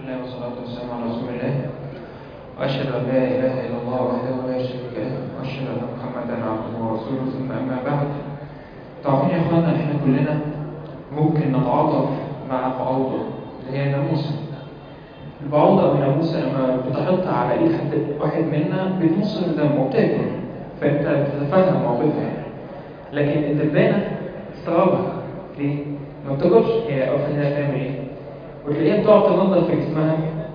الله والصلاة والسلام على رسول الله وأشهد أن لا إله إلا الله وحده لا شريك له وأشهد أن محمدا عبده ورسوله ثم أما بعد تعرفين يا إخوانا إحنا كلنا ممكن نتعاطف مع بعوضة اللي هي ناموسة البعوضة أو الناموسة لما بتحط على إيد حد واحد منا بتمص الدم وبتاكل فأنت بتتفهم موقفها لكن الدبانة تستغربها ليه؟ ما بتاكلش هي أصلا هي تعمل إيه؟ وتلاقيها بتقعد تنظف في جسمها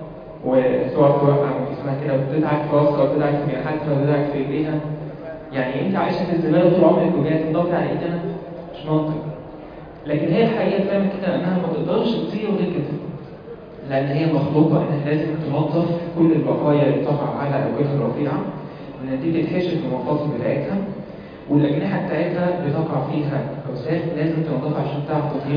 وتقعد توقع من جسمها كده وبتدعك في راسها وبتدعك في جناحاتها وبتدعك في رجليها يعني انت عايشه في الزباله طول عمرك وجايه تنضفي على ايدنا مش منطق لكن هي الحقيقه بتعمل كده انها ما تقدرش تطير غير كده لان هي مخلوقه انها لازم تنظف كل البقايا اللي تقع على اوجهها الرفيعه لان دي تتحشر في المفاصل بتاعتها والاجنحه بتاعتها بتقع فيها اوساخ لازم تنظفها عشان تعرف تطير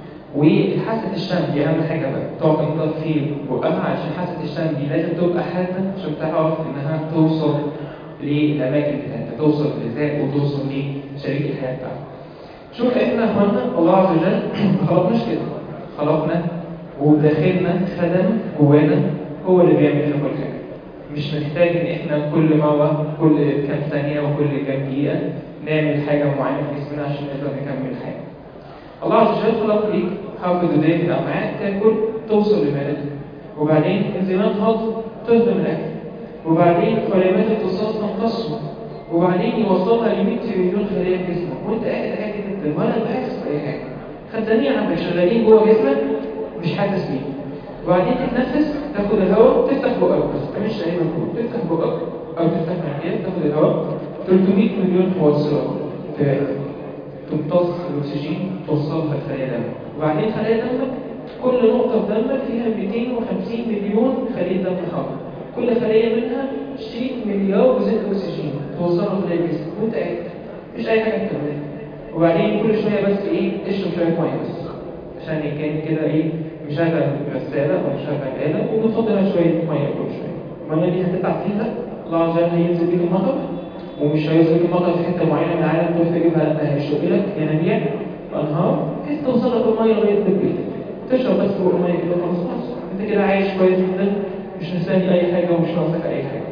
وحاسه الشم دي اهم حاجه بقى تقعد تنضف في بقها عشان حاسه الشم دي لازم تبقى حاده عشان تعرف انها توصل للاماكن بتاعتها توصل للذات وتوصل لشريك الحياه بتاعتها شوف احنا اخوانا الله عز وجل ما خلقناش كده خلقنا وداخلنا خدم جوانا هو اللي بيعمل لنا كل حاجه مش محتاج ان احنا كل مره كل كام ثانيه وكل كام دقيقه نعمل حاجه معينه في جسمنا عشان نقدر نكمل الحياه الله عز وجل خلق ليك حرف دودية في الأمعاء تاكل توصل لمعدتك وبعدين انزيمات هضم تهضم الأكل وبعدين خليمات التصاص تمتصه وبعدين يوصلها ل 100 تريليون خلية في جسمك وانت قاعد عادي جدا ولا بحاسس بأي حاجة خدامين عندك شغالين جوه جسمك مش حاسس بيه وبعدين تتنفس تاخد الهواء تفتح بقك بس ما تعملش اي مجهود تفتح بقك او تفتح مناخيرك تاخد الهواء 300 مليون موصلة في تمتص الاكسجين توصلها لخلايا دمك وبعدين خلايا دمك كل نقطة في دمك فيها 250 مليون خلية دم حمراء كل خلية منها 20 مليار جزيء اكسجين توصلها خلايا الجسم وانت قاعد مش اي حاجة بتعملها وبعدين كل شوية بس ايه اشرب شوية مية بس عشان كان كده ايه مشغل غسالة او مشغل آلة وبتفضلها شوية مية كل شوية المية دي هتتعب فيها الله عز وجل هينزل بيك المطر ومش هيوصل لك المطر في حته معينه من العالم تروح تجيبها لا هيشق لك ينابيع وانهار بحيث توصل لك الميه لغايه بيتك تشرب بس فوق الميه كده خلاص خلاص انت كده عايش كويس جدا مش مستني اي حاجه ومش ناقصك اي حاجه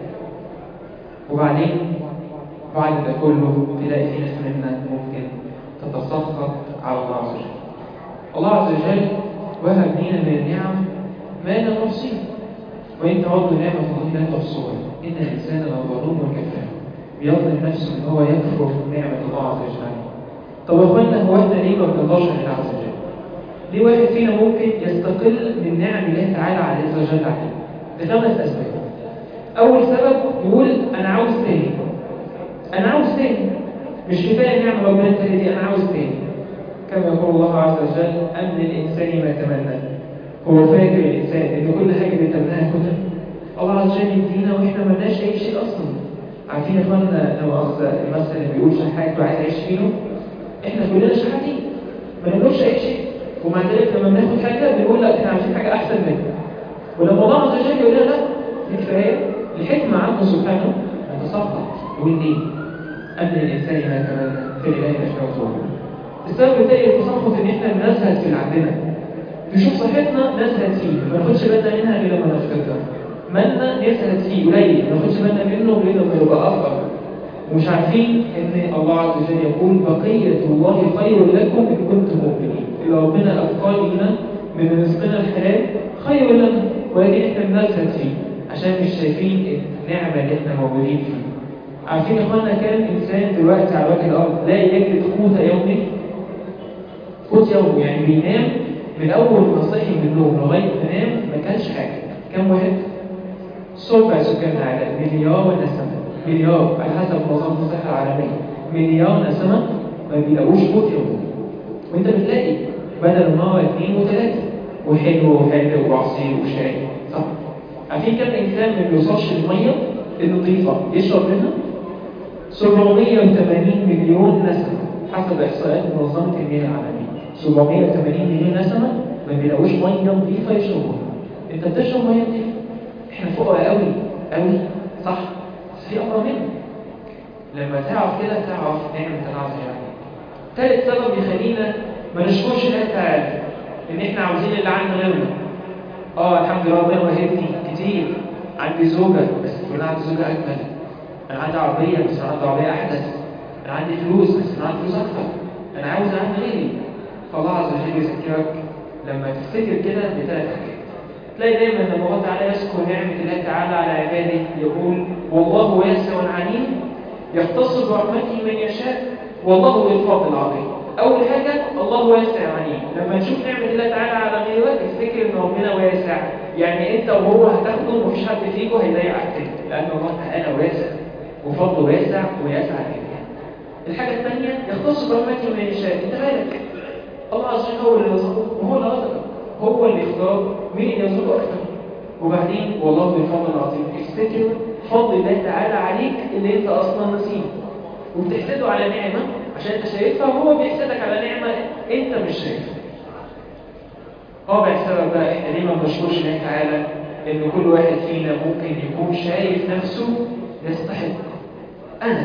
وبعدين بعد ده كله تلاقي في ناس منا ممكن تتسخط على الله عز وجل الله عز وجل وهب لنا من النعم ما لا نحصيه وان تعدوا نعمه الله لا تحصوها ان الانسان لظلوم كفار بيظلم نفسه ان هو يكفر نعمة الله عز وجل طب يا اخوانا هو احنا ليه ما بنرضاش عن الله عز وجل؟ ليه واحد فينا ممكن يستقل من نعم الله تعالى عز وجل عليه؟ لخمس اسباب. اول سبب يقول انا عاوز تاني. انا عاوز تاني. مش كفايه نعمة ربنا التاني دي انا عاوز تاني. كما يقول الله عز وجل ام للانسان ما تمنى. هو فاكر الانسان ان كل حاجه بيتمناها ياخدها؟ الله عز وجل يدينا واحنا مالناش اي شيء اصلا. عارفين يا اخوانا لو اخذ المثل اللي بيقول شحات وعايز يعيش فيه احنا كلنا شحاتين ما نملكش اي شيء ومع ذلك لما بناخد حاجه بنقول لا احنا عايزين حاجه احسن منها ولما الله عز وجل يقول لنا لا دي كفايه الحكمه عنده سبحانه نتصفى يقول ليه؟ امن الانسان ما تمنى في الاله اشهر السبب الثاني التصفف ان احنا نزهد في اللي عندنا نشوف صحتنا نزهد فيه ما ناخدش بالنا منها غير لما نفتكر مالنا نزهد فيه قليل ما ناخدش بالنا منه غير لما يبقى افضل ومش عارفين ان الله عز وجل يقول بقية الله خير لكم ان كنتم مؤمنين اذا ربنا ابقى لنا من رزقنا الحلال خير لنا ولكن احنا بنزهد فيه عشان مش شايفين النعمة اللي احنا موجودين فيه عارفين يا اخوانا كام انسان دلوقتي على وجه الارض لا يجد قوت يومه قوت يومه يعني بينام من اول ما صحي من النوم لغايه ما نام ما كانش حاجه كم واحد سبع سكان العالم مليار نسمة مليار على حسب منظمة الصحة العالمية مليار نسمة ما بيلاقوش قوت يوم وانت بتلاقي بدل مرة اثنين وثلاثة وحلو وحلو وعصير وشاي صح؟ عارفين كم انسان ما بيوصلش المية النظيفة يشرب منها؟ 780 مليون نسمة حسب احصائيات منظمة المياه العالمية 780 مليون نسمة ما بيلاقوش مية نظيفة يشربوها انت بتشرب مية نظيفة احنا فقراء قوي قوي صح بس في امر منه لما تعرف كده تعرف نعمة الله عز وجل ثالث سبب يخلينا ما نشكرش الله تعالى ان احنا عاوزين اللي عند غيرنا اه الحمد لله ربنا وهبني كتير عندي زوجة بس يكون عندي زوجة أجمل أنا عندي عربية بس أنا عندي عربية أحدث أنا عندي فلوس بس أنا عندي فلوس أكتر أنا عاوز أعمل غيري فالله عز وجل يذكرك لما تفتكر كده بثلاث حاجات تلاقي دايما لما الله تعالى يذكر نعمة الله تعالى على عباده يقول والله واسع عليم يختص برحمته من يشاء والله ذو الفضل العظيم أول حاجة الله واسع عليم لما نشوف نعمة الله تعالى على غيرك افتكر إن ربنا واسع يعني أنت وهو هتاخده ومفيش حد فيكم هيضيعك كده لأن الله تعالى واسع وفضله واسع ويسع الجميع الحاجة الثانية يختص برحمته من يشاء أنت مالك الله عز وجل هو اللي يرزقه وهو اللي رزقك هو اللي يختار مين اللي يرزقه أكثر وبعدين والله ذو الفضل العظيم افتكر فضل الله تعالى عليك اللي انت اصلا نسيه وبتحسده على نعمه عشان انت شايفها وهو بيحسدك على نعمه انت مش شايفها رابع سبب بقى احنا ليه ما بنشكرش الله تعالى ان كل واحد فينا ممكن يكون شايف نفسه يستحق انا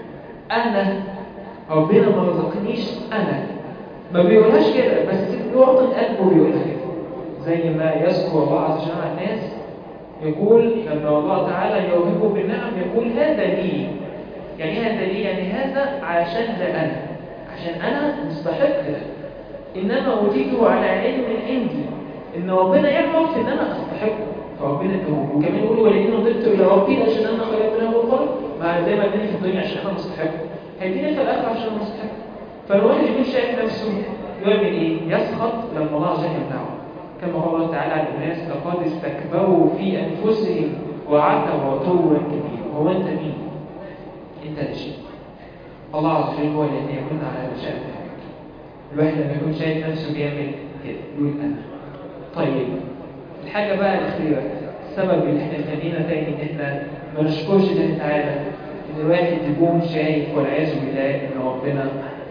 انا ربنا ما رزقنيش انا ما بيقولهاش كده بس بيعطي قلبه بيقولها كده زي ما يذكر الله عز وجل عن الناس يقول لما الله تعالى يوهبه بالنعم يقول هذا لي يعني هذا لي يعني هذا عشان ده أنا عشان أنا مستحق ده إنما أوتيته على علم من عندي إن ربنا يعرف إن أنا أستحقه فربنا توب وكمان يقول ولئن نظرت إلى ربي عشان أنا خلقت له الخلق ما زي ما اداني في الدنيا عشان أنا مستحق هيديني في الآخر عشان أنا مستحق فالواحد يكون شايف نفسه يعمل إيه؟ يسخط لما الله عز وجل يمنعه كما قال الله تعالى عن الناس لقد استكبروا في أنفسهم وعتوا عتوا كبيرا هو أنت مين؟ أنت لا شيء الله عز وجل هو الذي يكون على مشاء الواحد لما يكون شايف نفسه بيعمل كده يقول أنا طيب الحاجة بقى الأخيرة السبب اللي احنا خلينا تاني إن احنا ما نشكرش الله تعالى إن الواحد يكون شايف والعياذ بالله إن ربنا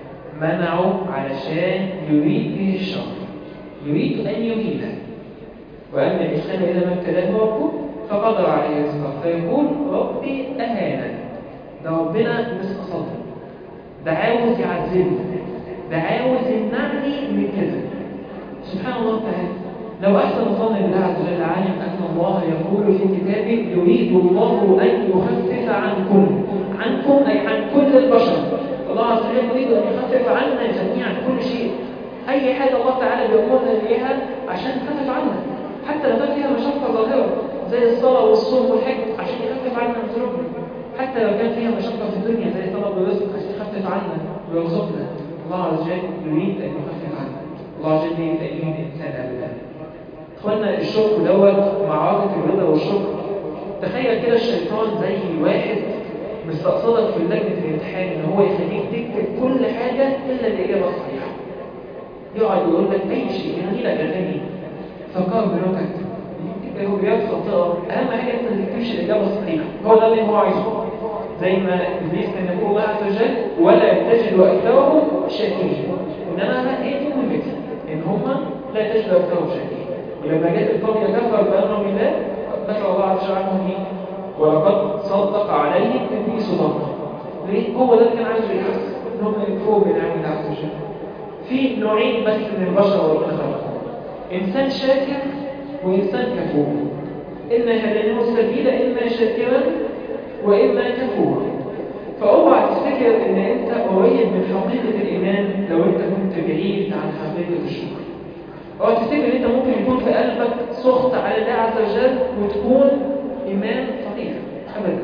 منعه علشان يريد به الشر يريد أن يهينه وأما الإنسان إذا ما ابتلاه ربه فقدر عليه رزقه فيقول ربي أهانا ده ربنا مسقصدني ده عاوز يعذبني ده عاوز يمنعني من كذا سبحان الله تعالى لو أحسن الظن بالله عز وجل عالم أن الله يقول في كتابه يريد الله أن يخفف عنكم عنكم أي عن كل البشر الله عز وجل يريد أن يخفف عنا جميعا كل شيء أي حاجة الله تعالى بيأمرنا بيها عشان تخفف عنا حتى لو كان فيها مشقة ظاهرة زي الصلاة والصوم والحج عشان يخفف عنا من ذنوبنا حتى لو كان فيها مشقة في الدنيا زي طلب الرزق عشان يخفف عنا ويرزقنا الله عز وجل يريد أن يخفف عنا الله عز وجل يريد أن يهين الإنسان أبدا إخوانا الشكر دوت معركة الرضا والشكر تخيل كده الشيطان زي واحد مستقصدك في لجنة الامتحان إن هو يخليك تكتب كل حاجة إلا الإجابة الصحيحة يقعد يقول لك أي شيء يغني لك أغاني فكر بنكت الرياض خطيرة أهم حاجة أنت ما تكتبش الإجابة الصحيحة هو ده اللي هو عايزه زي ما إبليس كان يقول الله عز وجل ولا تجد أكثرهم شاكرين إنما أنا إيه دي مهمتي إن هم لا تجد أكثرهم شاكرين ولما جت القوم كفر بأمر الله ذكر الله عز وجل عنهم إيه ولقد صدق عليهم إبليس ظنه ليه؟ هو ده اللي كان عايزه يحس إن هم يكفروا بنعم الله عز وجل في نوعين بس من البشر وربنا خلقهم إنسان شاكر وإنسان كفور إما هديناه السبيل إما شاكرا وإما كفورا فأوعى تفتكر إن أنت قريب من حقيقة الإيمان لو أنت كنت بعيد عن حقيقة الشكر أوعى تفتكر إن أنت ممكن يكون في قلبك سخط على الله عز وجل وتكون إيمان فقير أبدا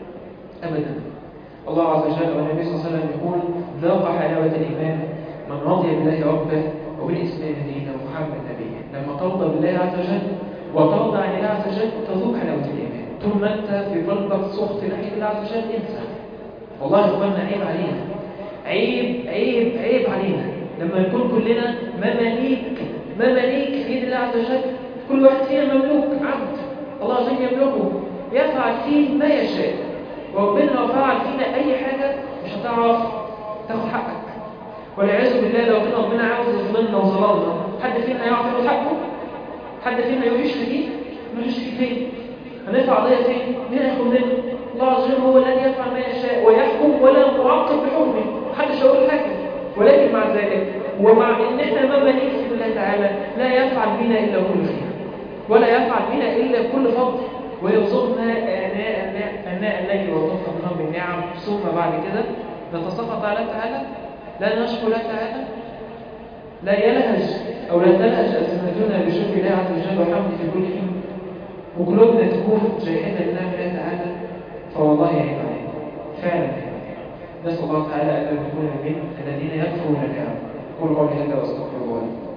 أبدا الله عز وجل والنبي صلى الله عليه وسلم يقول ذاق حلاوة الإيمان من رضي بالله ربه وبالإسلام دينا ومحمد نبيا لما ترضى بالله عز وجل وترضى عن الله عز وجل تذوق حلاوة الإيمان طول ما أنت في قلبك سخط ناحية الله عز وجل انسى والله يا إخواننا عيب علينا عيب عيب عيب علينا لما نكون كلنا مماليك مماليك في يد الله عز وجل كل واحد فينا مملوك عبد الله عز وجل يملكه يفعل فيه ما يشاء وربنا لو فعل فينا أي حاجة مش هتعرف تاخد حقك والعياذ بالله لو كان ربنا عاوز يظلمنا وظلمنا حد فينا هيعرف ياخد حقه حد فينا يعيش في دي ما يعيش في فين هنرفع قضيه فين مين هياخد منه الله عز وجل هو الذي يفعل ما يشاء ويحكم ولا معقب بحكمه محدش هيقول حاجه ولكن مع ذلك ومع ان احنا ما بنيجي بالله تعالى لا يفعل بنا الا كل خير ولا يفعل بنا إلا كل فضل ويرزقنا آناء النا- آناء الليل وتفضلنا بالنعم ثم بعد كده نتسخط على تعالى لا نشكو الله تعالى لا يلهج أو لا تلهج ألسنتنا بشكر الله عز وجل وحمده في كل حين وقلوبنا تكون جاهدة لله الله تعالى فوالله يعين علينا فعلا نسأل الله تعالى أن نكون من الذين يكفرون النعم قولوا قولي هذا وأستغفر الله لكم